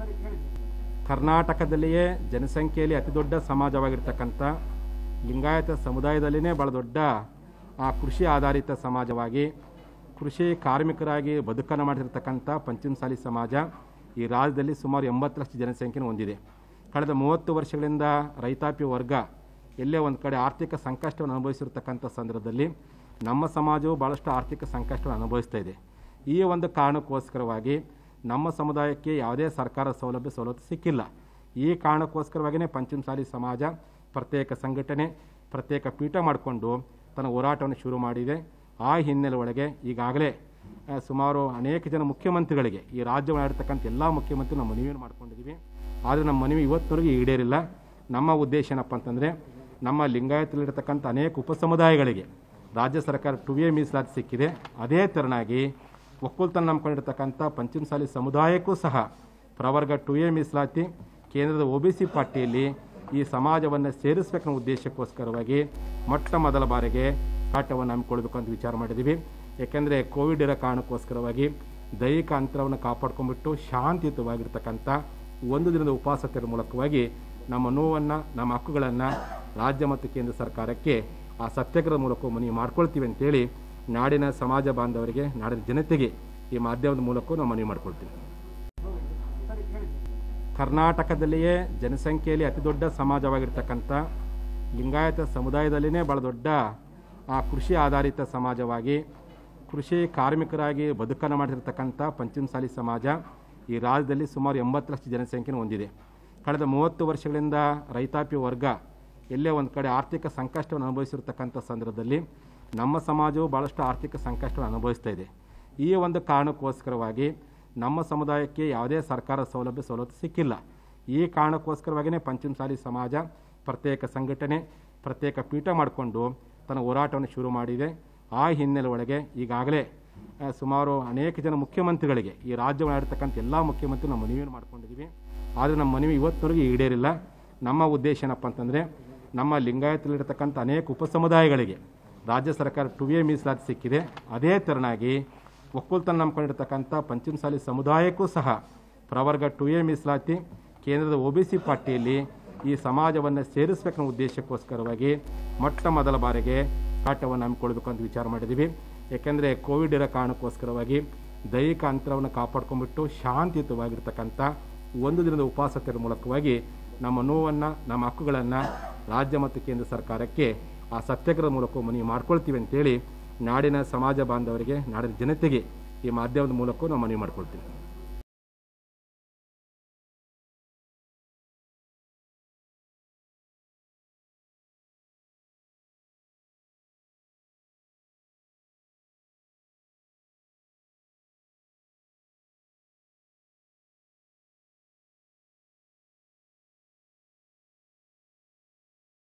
ಕರ್ನಾಟಕದಲ್ಲಿಯೇ ಜನಸಂಖ್ಯೆಯಲ್ಲಿ ಅತಿ ದೊಡ್ಡ ಸಮಾಜವಾಗಿರ್ತಕ್ಕಂಥ ಲಿಂಗಾಯತ ಸಮುದಾಯದಲ್ಲಿನೇ ಭಾಳ ದೊಡ್ಡ ಆ ಕೃಷಿ ಆಧಾರಿತ ಸಮಾಜವಾಗಿ ಕೃಷಿ ಕಾರ್ಮಿಕರಾಗಿ ಬದುಕನ್ನು ಮಾಡಿರ್ತಕ್ಕಂಥ ಪಂಚಮಸಾಲಿ ಸಮಾಜ ಈ ರಾಜ್ಯದಲ್ಲಿ ಸುಮಾರು ಎಂಬತ್ತು ಲಕ್ಷ ಜನಸಂಖ್ಯೆಯನ್ನು ಹೊಂದಿದೆ ಕಳೆದ ಮೂವತ್ತು ವರ್ಷಗಳಿಂದ ರೈತಾಪಿ ವರ್ಗ ಎಲ್ಲೇ ಒಂದು ಕಡೆ ಆರ್ಥಿಕ ಸಂಕಷ್ಟವನ್ನು ಅನುಭವಿಸಿರ್ತಕ್ಕಂಥ ಸಂದರ್ಭದಲ್ಲಿ ನಮ್ಮ ಸಮಾಜವು ಭಾಳಷ್ಟು ಆರ್ಥಿಕ ಸಂಕಷ್ಟವನ್ನು ಅನುಭವಿಸ್ತಾ ಇದೆ ಈ ಒಂದು ಕಾರಣಕ್ಕೋಸ್ಕರವಾಗಿ ನಮ್ಮ ಸಮುದಾಯಕ್ಕೆ ಯಾವುದೇ ಸರ್ಕಾರ ಸೌಲಭ್ಯ ಸವಲತ್ತು ಸಿಕ್ಕಿಲ್ಲ ಈ ಕಾರಣಕ್ಕೋಸ್ಕರವಾಗಿಯೇ ಪಂಚಮಸಾಲಿ ಸಮಾಜ ಪ್ರತ್ಯೇಕ ಸಂಘಟನೆ ಪ್ರತ್ಯೇಕ ಪೀಠ ಮಾಡಿಕೊಂಡು ತನ್ನ ಹೋರಾಟವನ್ನು ಶುರು ಮಾಡಿದೆ ಆ ಹಿನ್ನೆಲೆ ಒಳಗೆ ಈಗಾಗಲೇ ಆ, ಸುಮಾರು ಅನೇಕ ಜನ ಮುಖ್ಯಮಂತ್ರಿಗಳಿಗೆ ಈ ರಾಜ್ಯವನ್ನು ಆಡ್ತಕ್ಕಂಥ ಎಲ್ಲ ಮುಖ್ಯಮಂತ್ರಿ ನಾವು ಮನವಿಯನ್ನು ಮಾಡ್ಕೊಂಡಿದ್ದೀವಿ ಆದರೆ ನಮ್ಮ ಮನವಿ ಇವತ್ತವರೆಗೆ ಈಡೇರಿಲ್ಲ ನಮ್ಮ ಉದ್ದೇಶ ಏನಪ್ಪ ಅಂತಂದರೆ ನಮ್ಮ ಲಿಂಗಾಯತದಲ್ಲಿರ್ತಕ್ಕಂಥ ಅನೇಕ ಉಪಸಮುದಾಯಗಳಿಗೆ ರಾಜ್ಯ ಸರ್ಕಾರ ಟು ಎ ಮೀಸಲಾತಿ ಸಿಕ್ಕಿದೆ ಅದೇ ತೆರನಾಗಿ ಒಕ್ಕಲ್ತನ ನಂಬ್ಕೊಂಡಿರ್ತಕ್ಕಂಥ ಪಂಚಮಸಾಲಿ ಸಮುದಾಯಕ್ಕೂ ಸಹ ಪ್ರವರ್ಗ ಟು ಎ ಮೀಸಲಾತಿ ಕೇಂದ್ರದ ಒ ಬಿ ಸಿ ಪಟ್ಟಿಯಲ್ಲಿ ಈ ಸಮಾಜವನ್ನು ಸೇರಿಸಬೇಕನ್ನೋ ಉದ್ದೇಶಕ್ಕೋಸ್ಕರವಾಗಿ ಮೊಟ್ಟ ಮೊದಲ ಬಾರಿಗೆ ಕಾಟವನ್ನು ಹಮ್ಮಿಕೊಳ್ಬೇಕು ಅಂತ ವಿಚಾರ ಮಾಡಿದ್ದೀವಿ ಯಾಕೆಂದರೆ ಕೋವಿಡ್ ಇರೋ ಕಾರಣಕ್ಕೋಸ್ಕರವಾಗಿ ದೈಹಿಕ ಅಂತರವನ್ನು ಕಾಪಾಡ್ಕೊಂಡ್ಬಿಟ್ಟು ಶಾಂತಿಯುತವಾಗಿರ್ತಕ್ಕಂಥ ಒಂದು ದಿನದ ಉಪವಾಸತೆಯ ಮೂಲಕವಾಗಿ ನಮ್ಮ ನೋವನ್ನು ನಮ್ಮ ಹಕ್ಕುಗಳನ್ನು ರಾಜ್ಯ ಮತ್ತು ಕೇಂದ್ರ ಸರ್ಕಾರಕ್ಕೆ ಆ ಸತ್ಯಾಗ್ರಹದ ಮೂಲಕ ಮನವಿ ಮಾಡ್ಕೊಳ್ತೀವಿ ಅಂತೇಳಿ ನಾಡಿನ ಸಮಾಜ ಬಾಂಧವರಿಗೆ ನಾಡಿನ ಜನತೆಗೆ ಈ ಮಾಧ್ಯಮದ ಮೂಲಕ ನಾವು ಮನವಿ ಮಾಡ್ಕೊಳ್ತೀವಿ ಕರ್ನಾಟಕದಲ್ಲಿಯೇ ಜನಸಂಖ್ಯೆಯಲ್ಲಿ ಅತಿ ದೊಡ್ಡ ಸಮಾಜವಾಗಿರ್ತಕ್ಕಂಥ ಲಿಂಗಾಯತ ಸಮುದಾಯದಲ್ಲಿನೇ ಭಾಳ ದೊಡ್ಡ ಆ ಕೃಷಿ ಆಧಾರಿತ ಸಮಾಜವಾಗಿ ಕೃಷಿ ಕಾರ್ಮಿಕರಾಗಿ ಬದುಕನ್ನು ಮಾಡಿರ್ತಕ್ಕಂಥ ಪಂಚಮಸಾಲಿ ಸಮಾಜ ಈ ರಾಜ್ಯದಲ್ಲಿ ಸುಮಾರು ಎಂಬತ್ತು ಲಕ್ಷ ಜನಸಂಖ್ಯೆಯನ್ನು ಹೊಂದಿದೆ ಕಳೆದ ಮೂವತ್ತು ವರ್ಷಗಳಿಂದ ರೈತಾಪಿ ವರ್ಗ ಎಲ್ಲೇ ಒಂದು ಕಡೆ ಆರ್ಥಿಕ ಸಂಕಷ್ಟವನ್ನು ಅನುಭವಿಸಿರ್ತಕ್ಕಂಥ ಸಂದರ್ಭದಲ್ಲಿ ನಮ್ಮ ಸಮಾಜವು ಭಾಳಷ್ಟು ಆರ್ಥಿಕ ಸಂಕಷ್ಟವನ್ನು ಅನುಭವಿಸ್ತಾ ಇದೆ ಈ ಒಂದು ಕಾರಣಕ್ಕೋಸ್ಕರವಾಗಿ ನಮ್ಮ ಸಮುದಾಯಕ್ಕೆ ಯಾವುದೇ ಸರ್ಕಾರ ಸೌಲಭ್ಯ ಸವಲತ್ತು ಸಿಕ್ಕಿಲ್ಲ ಈ ಕಾರಣಕ್ಕೋಸ್ಕರವಾಗಿಯೇ ಪಂಚಮಸಾಲಿ ಸಮಾಜ ಪ್ರತ್ಯೇಕ ಸಂಘಟನೆ ಪ್ರತ್ಯೇಕ ಪೀಠ ಮಾಡಿಕೊಂಡು ತನ್ನ ಹೋರಾಟವನ್ನು ಶುರು ಮಾಡಿದೆ ಆ ಹಿನ್ನೆಲೆ ಒಳಗೆ ಈಗಾಗಲೇ ಆ, ಸುಮಾರು ಅನೇಕ ಜನ ಮುಖ್ಯಮಂತ್ರಿಗಳಿಗೆ ಈ ರಾಜ್ಯವನ್ನು ಆಡ್ತಕ್ಕಂಥ ಎಲ್ಲ ಮುಖ್ಯಮಂತ್ರಿ ನಾವು ಮನವಿಯನ್ನು ಮಾಡ್ಕೊಂಡಿದ್ದೀವಿ ಆದರೆ ನಮ್ಮ ಮನವಿ ಇವತ್ತವರೆಗೆ ಈಡೇರಿಲ್ಲ ನಮ್ಮ ಉದ್ದೇಶ ಏನಪ್ಪ ಅಂತಂದರೆ ನಮ್ಮ ಲಿಂಗಾಯತದಲ್ಲಿರ್ತಕ್ಕಂಥ ಅನೇಕ ಉಪಸಮುದಾಯಗಳಿಗೆ ರಾಜ್ಯ ಸರ್ಕಾರ ಟು ಎ ಮೀಸಲಾತಿ ಸಿಕ್ಕಿದೆ ಅದೇ ತೆರನಾಗಿ ಒಕ್ಕಲ್ತನ ನಂಬ್ಕೊಂಡಿರ್ತಕ್ಕಂಥ ಪಂಚಮಸಾಲಿ ಸಮುದಾಯಕ್ಕೂ ಸಹ ಪ್ರವರ್ಗ ಟು ಎ ಮೀಸಲಾತಿ ಕೇಂದ್ರದ ಒ ಬಿ ಸಿ ಪಟ್ಟಿಯಲ್ಲಿ ಈ ಸಮಾಜವನ್ನು ಸೇರಿಸಬೇಕನ್ನೋ ಉದ್ದೇಶಕ್ಕೋಸ್ಕರವಾಗಿ ಮೊಟ್ಟ ಮೊದಲ ಬಾರಿಗೆ ಕಾಟವನ್ನು ಹಮ್ಮಿಕೊಳ್ಬೇಕು ಅಂತ ವಿಚಾರ ಮಾಡಿದ್ದೀವಿ ಯಾಕೆಂದರೆ ಕೋವಿಡ್ ಇರೋ ಕಾರಣಕ್ಕೋಸ್ಕರವಾಗಿ ದೈಹಿಕ ಅಂತರವನ್ನು ಕಾಪಾಡ್ಕೊಂಡ್ಬಿಟ್ಟು ಶಾಂತಿಯುತವಾಗಿರ್ತಕ್ಕಂಥ ಒಂದು ದಿನದ ಉಪವಾಸತೆಯ ಮೂಲಕವಾಗಿ ನಮ್ಮ ನೋವನ್ನು ನಮ್ಮ ಹಕ್ಕುಗಳನ್ನು ರಾಜ್ಯ ಮತ್ತು ಕೇಂದ್ರ ಸರ್ಕಾರಕ್ಕೆ ಆ ಸತ್ಯಾಗ್ರಹದ ಮೂಲಕ ಮನವಿ ಮಾಡ್ಕೊಳ್ತೀವಿ ಅಂತೇಳಿ ನಾಡಿನ ಸಮಾಜ ಬಾಂಧವರಿಗೆ ನಾಡಿನ ಜನತೆಗೆ ಈ ಮಾಧ್ಯಮದ ಮೂಲಕ ನಾವು ಮನವಿ ಮಾಡ್ಕೊಳ್ತೀವಿ